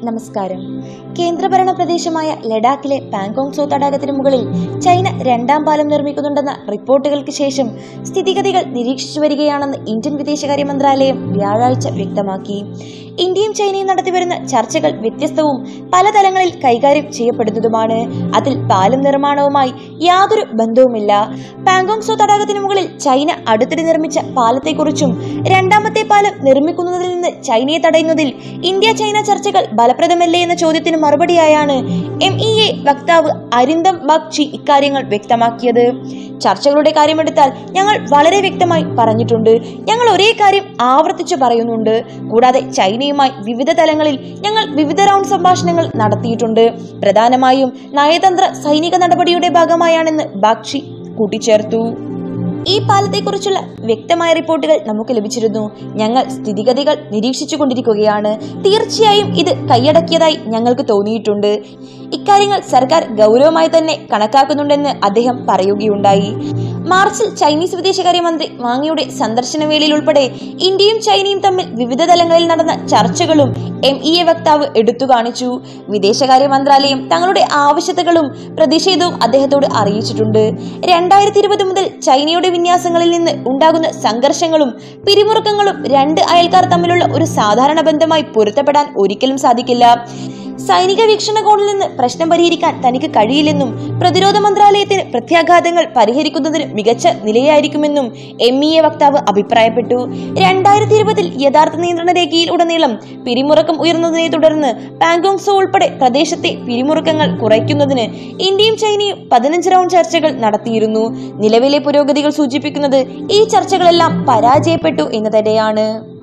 നമസ്കാരം കേന്ദ്രഭരണ പ്രദേശമായ ലഡാക്കിലെ പാങ്കോങ് സോ തടാകത്തിന് മുകളിൽ ചൈന രണ്ടാം പാലം നിർമ്മിക്കുന്നുണ്ടെന്ന റിപ്പോർട്ടുകൾക്ക് ശേഷം സ്ഥിതിഗതികൾ നിരീക്ഷിച്ചു വരികയാണെന്ന് ഇന്ത്യൻ വിദേശകാര്യ മന്ത്രാലയം വ്യാഴാഴ്ച വ്യക്തമാക്കി ഇന്ത്യയും ചൈനയും നടത്തിവരുന്ന ചർച്ചകൾ വ്യത്യസ്തവും പല തലങ്ങളിൽ കൈകാര്യം ചെയ്യപ്പെടുന്നതുമാണ് അതിൽ പാലം നിർമ്മാണവുമായി യാതൊരു ബന്ധവുമില്ല പാങ്കോങ് സോ തടാകത്തിന് മുകളിൽ ചൈന അടുത്തിടെ നിർമ്മിച്ച പാലത്തെക്കുറിച്ചും രണ്ടാമത്തെ പാലം നിർമ്മിക്കുന്നതിൽ നിന്ന് ചൈനയെ തടയുന്നതിൽ ഇന്ത്യ ചൈന ചർച്ചകൾ ഫലപ്രദമല്ലേ എന്ന ചോദ്യത്തിന് മറുപടിയായാണ് എം ഇ എ വക്താവ് അരിന്ദം ബഗ്ചി ഇക്കാര്യങ്ങൾ വ്യക്തമാക്കിയത് ചർച്ചകളുടെ കാര്യമെടുത്താൽ ഞങ്ങൾ വളരെ വ്യക്തമായി പറഞ്ഞിട്ടുണ്ട് ഞങ്ങൾ ഒരേ കാര്യം ആവർത്തിച്ചു പറയുന്നുണ്ട് കൂടാതെ ചൈനയുമായി വിവിധ തലങ്ങളിൽ ഞങ്ങൾ വിവിധ റൗണ്ട് സംഭാഷണങ്ങൾ നടത്തിയിട്ടുണ്ട് പ്രധാനമായും നയതന്ത്ര സൈനിക നടപടിയുടെ ഭാഗമായാണെന്ന് ബാക്ഷി കൂട്ടിച്ചേർത്തു ഈ പാലത്തെക്കുറിച്ചുള്ള വ്യക്തമായ റിപ്പോർട്ടുകൾ നമുക്ക് ലഭിച്ചിരുന്നു ഞങ്ങൾ സ്ഥിതിഗതികൾ നിരീക്ഷിച്ചു കൊണ്ടിരിക്കുകയാണ് തീർച്ചയായും ഇത് കൈയടക്കിയതായി ഞങ്ങൾക്ക് തോന്നിയിട്ടുണ്ട് ഇക്കാര്യങ്ങൾ സർക്കാർ ഗൗരവമായി തന്നെ കണക്കാക്കുന്നുണ്ടെന്ന് അദ്ദേഹം പറയുകയുണ്ടായി മാർച്ചിൽ ചൈനീസ് വിദേശകാര്യമന്ത്രി വാങ്ങിയുടെ സന്ദർശന വേളയിൽ ഉൾപ്പെടെ ഇന്ത്യയും ചൈനയും തമ്മിൽ വിവിധ തലങ്ങളിൽ നടന്ന ചർച്ചകളും എം ഇ എ വക്താവ് എടുത്തു കാണിച്ചു വിദേശകാര്യ മന്ത്രാലയം തങ്ങളുടെ ആവശ്യകതകളും പ്രതിഷേധവും അദ്ദേഹത്തോട് അറിയിച്ചിട്ടുണ്ട് രണ്ടായിരത്തി ഇരുപത് മുതൽ ചൈനയുടെ വിന്യാസങ്ങളിൽ നിന്ന് ഉണ്ടാകുന്ന സംഘർഷങ്ങളും പിരിമുറുക്കങ്ങളും രണ്ട് അയൽക്കാർ തമ്മിലുള്ള ഒരു സാധാരണ ബന്ധമായി പൊരുത്തപ്പെടാൻ ഒരിക്കലും സാധിക്കില്ല സൈനിക വീക്ഷണകോണിൽ നിന്ന് പ്രശ്നം പരിഹരിക്കാൻ തനിക്ക് കഴിയില്ലെന്നും പ്രതിരോധ മന്ത്രാലയത്തിന് പ്രത്യാഘാതങ്ങൾ പരിഹരിക്കുന്നതിന് മികച്ച നിലയായിരിക്കുമെന്നും എം ഇ എ വക്താവ് അഭിപ്രായപ്പെട്ടു രണ്ടായിരത്തി ഇരുപതിൽ യഥാർത്ഥ നിയന്ത്രണ രേഖയിൽ ഉടനീളം പിരിമുറുക്കം ഉയർന്നതിനെ തുടർന്ന് പാങ്കോങ് സോ ഉൾപ്പെടെ പ്രദേശത്തെ പിരിമുറുക്കങ്ങൾ കുറയ്ക്കുന്നതിന് ഇന്ത്യയും ചൈനയും പതിനഞ്ച് റൗണ്ട് ചർച്ചകൾ നടത്തിയിരുന്നു നിലവിലെ പുരോഗതികൾ സൂചിപ്പിക്കുന്നത് ഈ ചർച്ചകളെല്ലാം പരാജയപ്പെട്ടു എന്ന് തന്നെയാണ്